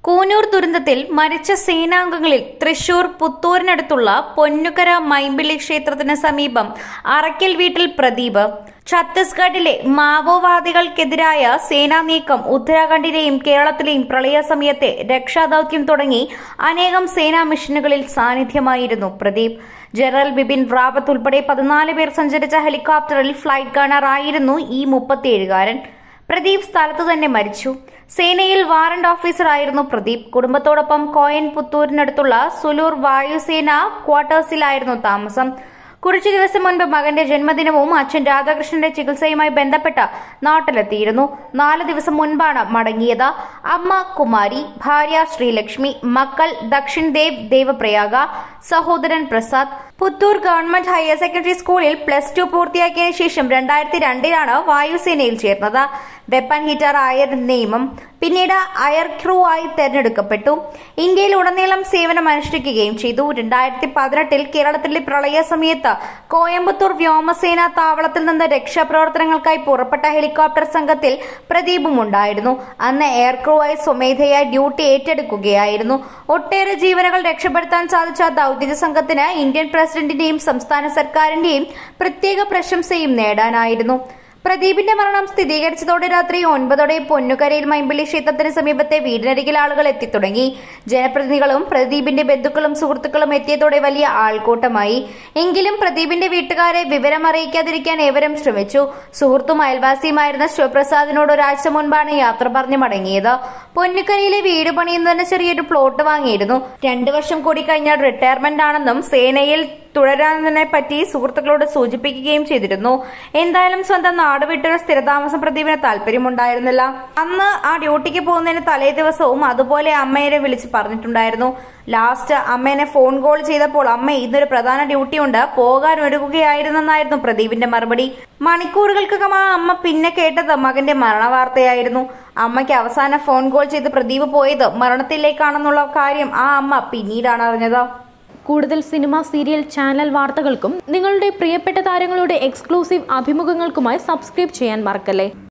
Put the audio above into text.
കൂനൂർ ദുരന്തത്തിൽ മരിച്ച സേനാംഗങ്ങളിൽ തൃശൂർ പുത്തൂരിനടുത്തുള്ള പൊന്നുകര മൈമ്പിള്ളി ക്ഷേത്രത്തിന് സമീപം അറക്കൽ വീട്ടിൽ പ്രദീപ് ഛത്തീസ്ഗഡിലെ മാവോവാദികൾക്കെതിരായ സേനാ നീക്കം ഉത്തരാഖണ്ഡിലെയും കേരളത്തിലെയും പ്രളയ സമയത്തെ രക്ഷാദൌത്യം തുടങ്ങി അനേകം സേനാ മിഷനുകളിൽ സാന്നിധ്യമായിരുന്നു പ്രദീപ് ജനറൽ ബിപിൻ റാവത്ത് ഉൾപ്പെടെ പതിനാല് പേർ സഞ്ചരിച്ച ഹെലികോപ്റ്ററിൽ ഫ്ലൈറ്റ് ഗണ്ണറായിരുന്നു ഈ മുപ്പത്തിയേഴുകാരൻ പ്രദീപ് സ്ഥലത്തു തന്നെ മരിച്ചു സേനയിൽ വാറന്റ് ഓഫീസറായിരുന്നു പ്രദീപ് കുടുംബത്തോടൊപ്പം കോയൻ പുത്തൂരിനടുത്തുള്ള സുലൂർ വായുസേന ക്വാർട്ടേഴ്സിലായിരുന്നു താമസം കുറച്ചു ദിവസം മുൻപ് മകന്റെ ജന്മദിനവും അച്ഛൻ രാധാകൃഷ്ണന്റെ ചികിത്സയുമായി ബന്ധപ്പെട്ട് നാട്ടിലെത്തിയിരുന്നു നാല് ദിവസം മുൻപാണ് മടങ്ങിയത് അമ്മ കുമാരി ഭാര്യ ശ്രീലക്ഷ്മി മക്കൾ ദക്ഷിൺ ദേവ് ദേവപ്രയാഗ സഹോദരൻ Prasad Puthur government higher secondary സ്കൂളിൽ പ്ലസ് ടു പൂർത്തിയാക്കിയതിനു ശേഷം രണ്ടായിരത്തി രണ്ടിലാണ് വായുസേനയിൽ ചേർന്നത് വെപ്പൺ ഹീറ്റർ ആയ നിയമം പിന്നീട് അയർ ക്രൂ ആയി തെരഞ്ഞെടുക്കപ്പെട്ടു ഇന്ത്യയിൽ ഉടനീളം സേവനം അനുഷ്ഠിക്കുകയും ചെയ്തു രണ്ടായിരത്തി പതിനെട്ടിൽ കേരളത്തിലെ പ്രളയ സമയത്ത് കോയമ്പത്തൂർ വ്യോമസേന താവളത്തിൽ നിന്ന് രക്ഷാപ്രവർത്തനങ്ങൾക്കായി പുറപ്പെട്ട ഹെലികോപ്റ്റർ സംഘത്തിൽ പ്രദീപും ഉണ്ടായിരുന്നു അന്ന് എയർ ക്രൂ ആയി സ്വമേധയാ ഡ്യൂട്ടി ഏറ്റെടുക്കുകയായിരുന്നു ഒട്ടേറെ ജീവനുകൾ രക്ഷപ്പെടുത്താൻ സാധിച്ച ദൌത്യ സംഘത്തിന് ഇന്ത്യൻ പ്രസിഡന്റിന്റെയും സംസ്ഥാന സർക്കാരിന്റെയും പ്രത്യേക പ്രശംസയും നേടാനായിരുന്നു പ്രദീപിന്റെ മരണം സ്ഥിരീകരിച്ചതോടെ രാത്രി ഒൻപതോടെ പൊന്നുകരയിൽ മൈമ്പിള്ളി ക്ഷേത്രത്തിന് സമീപത്തെ വീടിനരികിൽ ആളുകൾ എത്തിത്തുടങ്ങി ജനപ്രതിനിധികളും പ്രദീപിന്റെ ബന്ധുക്കളും സുഹൃത്തുക്കളും എത്തിയതോടെ വലിയ ആൾക്കൂട്ടമായി എങ്കിലും പ്രദീപിന്റെ വീട്ടുകാരെ വിവരം അറിയിക്കാതിരിക്കാൻ ഏവരും ശ്രമിച്ചു സുഹൃത്തും അയൽവാസിയുമായിരുന്ന ശിവപ്രസാദിനോട് ഒരാഴ്ച മുൻപാണ് യാത്ര പറഞ്ഞു മടങ്ങിയത് പൊന്നുകരയിലെ വീട് പണിയുന്നതിന് ചെറിയൊരു പ്ലോട്ട് വാങ്ങിയിരുന്നു രണ്ടു വർഷം കൂടി കഴിഞ്ഞാൽ റിട്ടയർമെന്റ് ആണെന്നും സേനയിൽ തുടരാനതിനെ പറ്റി സുഹൃത്തുക്കളോട് സൂചിപ്പിക്കുകയും ചെയ്തിരുന്നു എന്തായാലും സ്വന്തം നാട് വിട്ടൊരു സ്ഥിരതാമസം പ്രദീപിന് താല്പര്യമുണ്ടായിരുന്നില്ല അന്ന് ആ ഡ്യൂട്ടിക്ക് പോകുന്നതിന് തലേ ദിവസവും അതുപോലെ അമ്മയെ വിളിച്ച് പറഞ്ഞിട്ടുണ്ടായിരുന്നു ലാസ്റ്റ് അമ്മേനെ ഫോൺ കോൾ ചെയ്തപ്പോൾ അമ്മ ഇന്നൊരു പ്രധാന ഡ്യൂട്ടി ഉണ്ട് പോകാൻ ഒരുങ്ങുകയായിരുന്നെന്നായിരുന്നു പ്രദീപിന്റെ മറുപടി മണിക്കൂറുകൾക്കകം ആ അമ്മ പിന്നെ കേട്ടത് മകന്റെ മരണവാർത്തയായിരുന്നു അമ്മയ്ക്ക് അവസാന ഫോൺ കോൾ ചെയ്ത് പ്രദീപ് പോയത് മരണത്തിലേക്കാണെന്നുള്ള കാര്യം ആ അമ്മ പിന്നീടാണ് അറിഞ്ഞത് കൂടുതൽ സിനിമ സീരിയൽ ചാനൽ വാർത്തകൾക്കും നിങ്ങളുടെ പ്രിയപ്പെട്ട താരങ്ങളുടെ എക്സ്ക്ലൂസീവ് അഭിമുഖങ്ങൾക്കുമായി സബ്സ്ക്രൈബ് ചെയ്യാൻ മറക്കല്ലേ